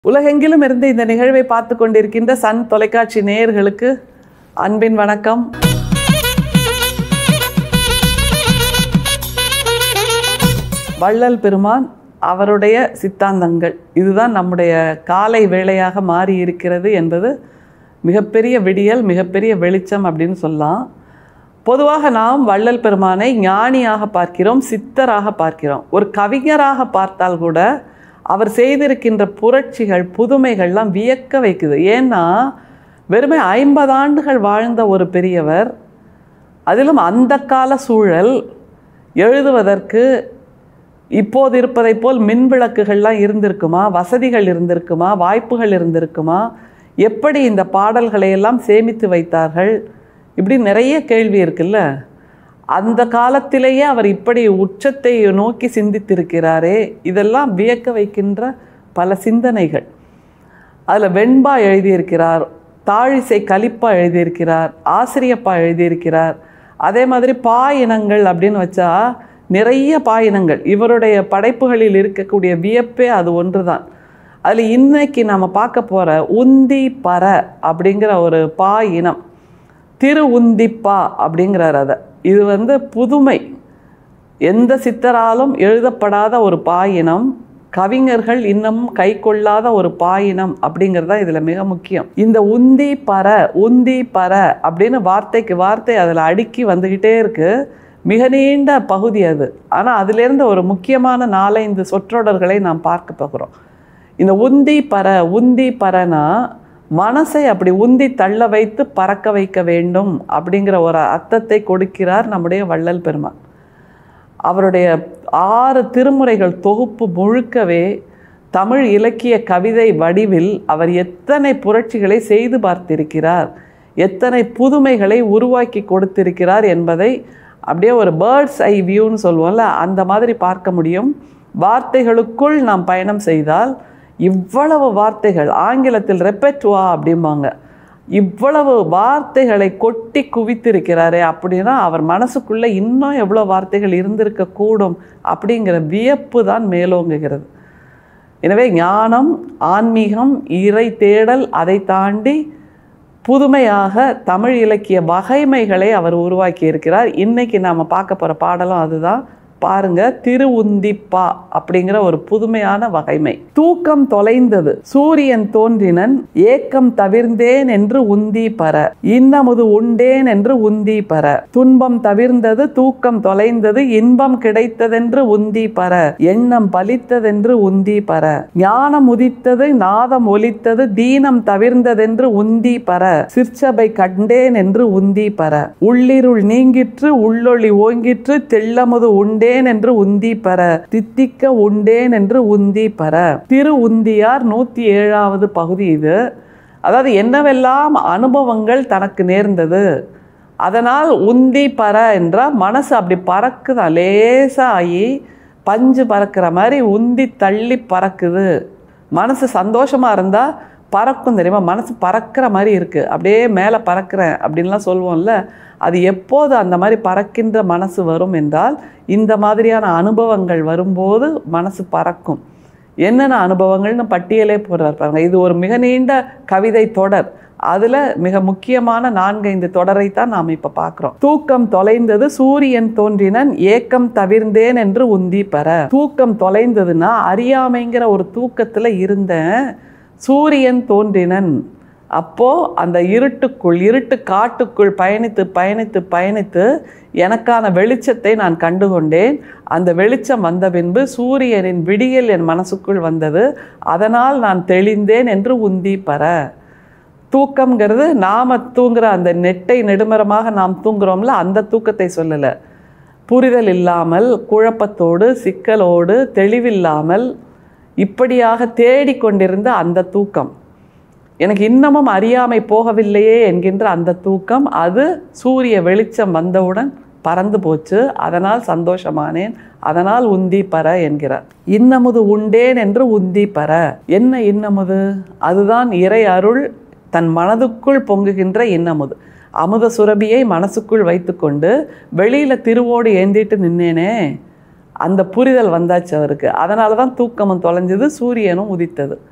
உலகெங்கிலும் இருந்து இந்த நிகழ்வை பார்த்து கொண்டிருக்கின்ற சன் தொலைக்காட்சி நேயர்களுக்கு அன்பின் வணக்கம் வள்ளல் பெருமான் அவருடைய சித்தாந்தங்கள் இதுதான் நம்முடைய காலை வேளையாக மாறி இருக்கிறது என்பது மிகப்பெரிய விடியல் மிகப்பெரிய வெளிச்சம் அப்படின்னு சொல்லலாம் பொதுவாக நாம் வள்ளல் பெருமானை ஞானியாக பார்க்கிறோம் சித்தராக பார்க்கிறோம் ஒரு கவிஞராக பார்த்தால் கூட அவர் செய்திருக்கின்ற புரட்சிகள் புதுமைகள்லாம் வியக்க வைக்குது ஏன்னா வெறுமே ஐம்பது ஆண்டுகள் வாழ்ந்த ஒரு பெரியவர் அதிலும் அந்த கால சூழல் எழுதுவதற்கு இப்போது இருப்பதைப் போல் மின் விளக்குகள்லாம் இருந்திருக்குமா வசதிகள் இருந்திருக்குமா வாய்ப்புகள் இருந்திருக்குமா எப்படி இந்த பாடல்களை எல்லாம் சேமித்து வைத்தார்கள் இப்படி நிறைய கேள்வி இருக்குல்ல அந்த காலத்திலேயே அவர் இப்படி உச்சத்தை நோக்கி சிந்தித்திருக்கிறாரே இதெல்லாம் வியக்க வைக்கின்ற பல சிந்தனைகள் அதில் வெண்பா எழுதியிருக்கிறார் தாழிசை கலிப்பா எழுதியிருக்கிறார் ஆசிரியப்பா எழுதியிருக்கிறார் அதே மாதிரி பா இனங்கள் அப்படின்னு வச்சா நிறைய பா இனங்கள் இவருடைய படைப்புகளில் இருக்கக்கூடிய வியப்பே அது ஒன்று தான் அதில் இன்னைக்கு நம்ம பார்க்க போகிற உந்தி பற அப்படிங்கிற ஒரு பா இனம் திரு உந்திப்பா அப்படிங்கிறார் அதை இது வந்து புதுமை எந்த சித்தராலும் எழுதப்படாத ஒரு பாயினம் கவிஞர்கள் இன்னமும் கை கொள்ளாத ஒரு பாயினம் அப்படிங்கிறது தான் இதில் மிக முக்கியம் இந்த உந்தி பற உந்தி பற அப்படின்னு வார்த்தைக்கு வார்த்தை அதில் அடுக்கி வந்துக்கிட்டே இருக்கு மிக நீண்ட பகுதி அது ஆனால் அதிலிருந்து ஒரு முக்கியமான நாலைந்து சொற்றொடர்களை நாம் பார்க்க போகிறோம் இந்த உந்தி பற உந்தி பறனா மனசை அப்படி உந்தி தள்ள வைத்து பறக்க வைக்க வேண்டும் அப்படிங்கிற ஒரு அர்த்தத்தை கொடுக்கிறார் நம்முடைய வள்ளல் பெருமான் அவருடைய ஆறு திருமுறைகள் தொகுப்பு முழுக்கவே தமிழ் இலக்கிய கவிதை வடிவில் அவர் எத்தனை புரட்சிகளை செய்து பார்த்திருக்கிறார் எத்தனை புதுமைகளை உருவாக்கி கொடுத்திருக்கிறார் என்பதை அப்படியே ஒரு பேர்ட்ஸ் ஐ வியூன்னு சொல்லுவோம்ல அந்த மாதிரி பார்க்க முடியும் வார்த்தைகளுக்குள் நாம் பயணம் செய்தால் இவ்வளவு வார்த்தைகள் ஆங்கிலத்தில் ரெப்பெட்வா அப்படிம்பாங்க இவ்வளவு வார்த்தைகளை கொட்டி குவித்திருக்கிறாரே அப்படின்னா அவர் மனசுக்குள்ளே இன்னும் எவ்வளோ வார்த்தைகள் இருந்திருக்க கூடும் அப்படிங்கிற வியப்பு தான் மேலோங்குகிறது எனவே ஞானம் ஆன்மீகம் இறை தேடல் அதை தாண்டி புதுமையாக தமிழ் இலக்கிய வகைமைகளை அவர் உருவாக்கி இருக்கிறார் இன்னைக்கு நாம் பார்க்க போகிற பாடலும் அதுதான் பாருங்க திரு உந்திப்பா அப்படிங்கிற ஒரு புதுமையான வகைமை தூக்கம் தொலைந்தது சூரியன் தோன்றினன் ஏக்கம் தவிர்ந்தேன் என்று உந்தி பர இன்னமுது உண்டேன் என்று உந்தி பர துன்பம் தவிர்ந்தது தூக்கம் தொலைந்தது இன்பம் கிடைத்ததென்று உந்தி பர எண்ணம் பலித்ததென்று உந்தி பர ஞானம் உதித்தது நாதம் ஒலித்தது தீனம் தவிர்ந்ததென்று உந்தி பர சிற்சபை கண்டேன் என்று உந்தி பர உள்ளிருள் நீங்கிற்று உள்ளொளி ஓங்கிற்று தெள்ளமுது உண்டே உண்டேன் என்று உந்தி பெற தித்திக்க உண்டேன் என்று உந்தி பெற திரு உந்தியார் நூற்றி ஏழாவது பகுதி இது அதாவது என்னவெல்லாம் அனுபவங்கள் தனக்கு நேர்ந்தது அதனால் உந்தி பற என்றால் மனசு அப்படி பறக்குது லேசாக ஆகி பஞ்சு பறக்கிற மாதிரி உந்தி தள்ளி பறக்குது மனசு சந்தோஷமாக இருந்தால் பறக்கும் தெரியுமா மனசு பறக்கிற மாதிரி இருக்குது அப்படியே மேலே பறக்கிறேன் அப்படின்லாம் சொல்லுவோம்ல அது எப்போது அந்த மாதிரி பறக்கின்ற மனசு வரும் என்றால் இந்த மாதிரியான அனுபவங்கள் வரும்போது மனசு பறக்கும் என்னென்ன அனுபவங்கள்னு பட்டியலே போடுறார் பாருங்க இது ஒரு மிக நீண்ட கவிதை தொடர் அதில் மிக முக்கியமான நான்கைந்து தொடரை தான் நாம் இப்போ பார்க்குறோம் தூக்கம் தொலைந்தது சூரியன் தோன்றினன் ஏக்கம் தவிர்ந்தேன் என்று உந்தி பெற தூக்கம் தொலைந்ததுன்னா அறியாமைங்கிற ஒரு தூக்கத்தில் இருந்தேன் சூரியன் தோன்றினன் அப்போ அந்த இருட்டுக்குள் இருட்டு காட்டுக்குள் பயணித்து பயணித்து பயணித்து எனக்கான வெளிச்சத்தை நான் கண்டுகொண்டேன் அந்த வெளிச்சம் வந்த பின்பு சூரியனின் விடியல் என் மனசுக்குள் வந்தது அதனால் நான் தெளிந்தேன் என்று உந்தி பர தூக்கம்ங்கிறது நாம தூங்குற அந்த நெட்டை நெடுமரமாக நாம் தூங்குறோம்ல அந்த தூக்கத்தை சொல்லலை புரிதல் இல்லாமல் குழப்பத்தோடு சிக்கலோடு தெளிவில்லாமல் இப்படியாக தேடிக்கொண்டிருந்த அந்த தூக்கம் எனக்கு இன்னமும் அறியாமை போகவில்லையே என்கின்ற அந்த தூக்கம் அது சூரிய வெளிச்சம் வந்தவுடன் பறந்து போச்சு அதனால் சந்தோஷமானேன் அதனால் உந்தி பர என்கிறார் இன்னமுது உண்டேன் என்று உந்தி பர என்ன இன்னமுது அதுதான் இறை அருள் தன் மனதுக்குள் பொங்குகின்ற இன்னமுது அமுத சுரபியை மனசுக்குள் வைத்துக்கொண்டு வெளியில் திருவோடு ஏந்திட்டு நின்னேனே அந்த புரிதல் வந்தாச்சு அவருக்கு அதனால தான் தூக்கமும் தொலைஞ்சது சூரியனும் உதித்தது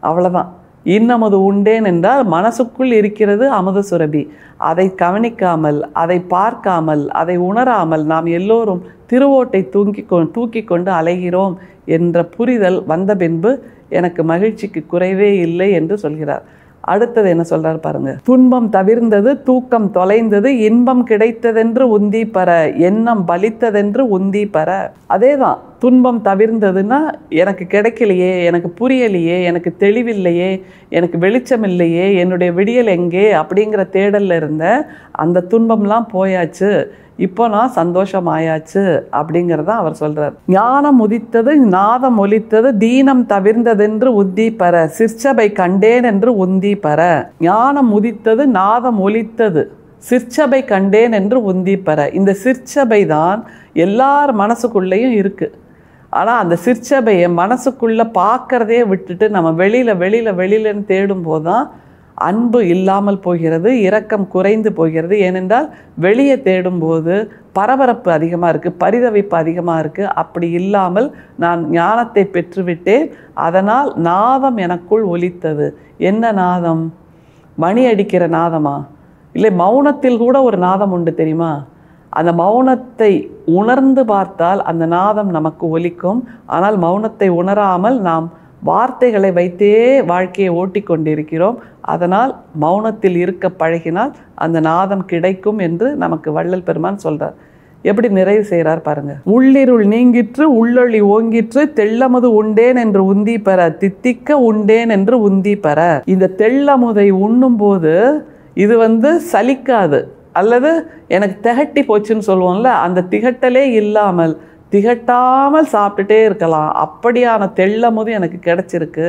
அவ்வளவுதான் இன்னமது உண்டேன் என்றால் மனசுக்குள் இருக்கிறது அமுத சுரபி அதை கவனிக்காமல் அதை பார்க்காமல் அதை உணராமல் நாம் எல்லோரும் திருவோட்டை தூங்கி கொ தூக்கி கொண்டு அலைகிறோம் என்ற புரிதல் வந்த பின்பு எனக்கு மகிழ்ச்சிக்கு குறைவே இல்லை என்று சொல்கிறார் அடுத்தது என்ன சொல்றார் பாருங்க துன்பம் தவிர்ந்தது தூக்கம் தொலைந்தது இன்பம் கிடைத்ததென்று உந்தி பெற எண்ணம் பலித்ததென்று உந்தி பெற அதேதான் துன்பம் தவிர்ந்ததுன்னா எனக்கு கிடைக்கலையே எனக்கு புரியலையே எனக்கு தெளிவில்லையே எனக்கு வெளிச்சம் இல்லையே என்னுடைய விடியல் எங்கே அப்படிங்கிற தேடல்ல இருந்த அந்த துன்பம்லாம் போயாச்சு இப்போ நான் சந்தோஷம் ஆயாச்சு அப்படிங்கிறத அவர் சொல்றார் ஞானம் உதித்தது நாதம் ஒலித்தது தீனம் தவிர்ந்ததென்று உந்தி பெற சிற்சபை கண்டேன் என்று உந்தி பெற ஞானம் உதித்தது நாதம் ஒலித்தது சிற்சபை கண்டேன் என்று உந்தி பெற இந்த சிற்சபை தான் எல்லார் மனசுக்குள்ளேயும் இருக்கு ஆனால் அந்த சிற்சபையை மனசுக்குள்ளே பார்க்கறதே விட்டுட்டு நம்ம வெளியில் வெளியில் வெளியிலன்னு தேடும்போது தான் அன்பு இல்லாமல் போகிறது இரக்கம் குறைந்து போகிறது ஏனென்றால் வெளியே தேடும்போது பரபரப்பு அதிகமாக இருக்குது பரிதவிப்பு அதிகமாக இருக்குது அப்படி இல்லாமல் நான் ஞானத்தை பெற்றுவிட்டேன் அதனால் நாதம் எனக்குள் ஒலித்தது என்ன நாதம் மணி அடிக்கிற நாதமா இல்லை மௌனத்தில் கூட ஒரு நாதம் உண்டு தெரியுமா அந்த மௌனத்தை உணர்ந்து பார்த்தால் அந்த நாதம் நமக்கு ஒலிக்கும் ஆனால் மௌனத்தை உணராமல் நாம் வார்த்தைகளை வைத்தே வாழ்க்கையை ஓட்டி கொண்டிருக்கிறோம் அதனால் மௌனத்தில் இருக்க பழகினால் அந்த நாதம் கிடைக்கும் என்று நமக்கு வள்ளல் பெருமான் சொல்றார் எப்படி நிறைவு செய்கிறார் பாருங்க உள்ளிருள் நீங்கிற்று உள்ளொளி ஓங்கிற்று தெள்ளமுது உண்டேன் என்று உந்தி பெற தித்திக்க உண்டேன் என்று உந்தி பெற இந்த தெள்ளமுதை உண்ணும்போது இது வந்து சலிக்காது அல்லது எனக்கு திகட்டி போச்சுன்னு சொல்லுவோம்ல அந்த திகட்டலே இல்லாமல் திகட்டாமல் சாப்பிட்டுட்டே இருக்கலாம் அப்படியான தெள்ளமுது எனக்கு கிடைச்சிருக்கு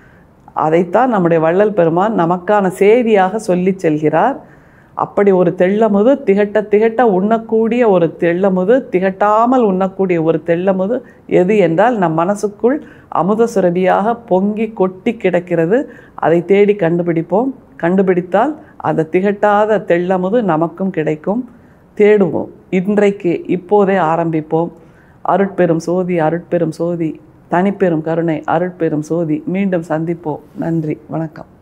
அதைத்தான் நம்முடைய வள்ளல் பெருமான் நமக்கான செய்தியாக சொல்லி செல்கிறார் அப்படி ஒரு தெள்ளமுது திகட்ட திகட்ட உண்ணக்கூடிய ஒரு தெள்ளமுது திகட்டாமல் உண்ணக்கூடிய ஒரு தெள்ளமுது எது என்றால் நம் மனசுக்குள் அமுத சுரபியாக பொங்கி கொட்டி கிடக்கிறது அதை தேடி கண்டுபிடிப்போம் கண்டுபிடித்தால் அந்த திகட்டாத தெள்ளமுது நமக்கும் கிடைக்கும் தேடுவோம் இன்றைக்கு இப்போதே ஆரம்பிப்போம் அருட்பெரும் சோதி அருட்பெரும் சோதி தனிப்பெரும் கருணை அருட்பெரும் சோதி மீண்டும் சந்திப்போம் நன்றி வணக்கம்